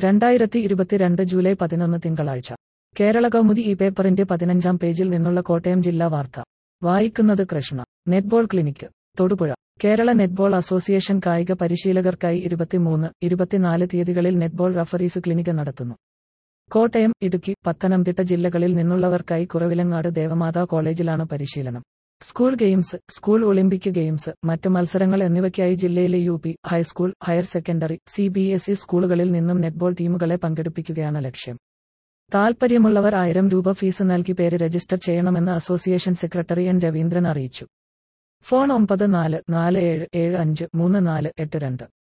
രണ്ടായിരത്തി ഇരുപത്തിരണ്ട് ജൂലൈ പതിനൊന്ന് തിങ്കളാഴ്ച കേരള കൗമുദി ഈ പേപ്പറിന്റെ പതിനഞ്ചാം പേജിൽ നിന്നുള്ള കോട്ടയം ജില്ലാ വാർത്ത വായിക്കുന്നത് Krishna netball clinic Thodupuzha Kerala netball association കായിക പരിശീലകർക്കായി ഇരുപത്തിമൂന്ന് ഇരുപത്തിനാല് തീയതികളിൽ നെറ്റ്ബോൾ റഫറീസ് ക്ലിനിക്ക് നടത്തുന്നു കോട്ടയം ഇടുക്കി പത്തനംതിട്ട ജില്ലകളിൽ നിന്നുള്ളവർക്കായി കുറവിലങ്ങാട് ദേവമാതാ കോളേജിലാണ് പരിശീലനം school games school Olympic games മറ്റ് മത്സരങ്ങൾ എന്നിവയ്ക്കായി ജില്ലയിലെ U P high school higher secondary C B S E സ്കൂളുകളിൽ നിന്നും നെറ്റ്ബോൾ ടീമുകളെ പങ്കെടുപ്പിക്കുകയാണ് ലക്ഷ്യം താൽപ്പര്യമുള്ളവർ ആയിരം രൂപ ഫീസ് നൽകി പേര് രജിസ്റ്റർ ചെയ്യണമെന്ന് അസോസിയേഷൻ സെക്രട്ടറി എൻ രവീന്ദ്രൻ അറിയിച്ചു ഫോൺ ഒമ്പത് നാല് നാല് ഏഴ് ഏഴ് അഞ്ച് മൂന്ന് നാല് എട്ട് രണ്ട്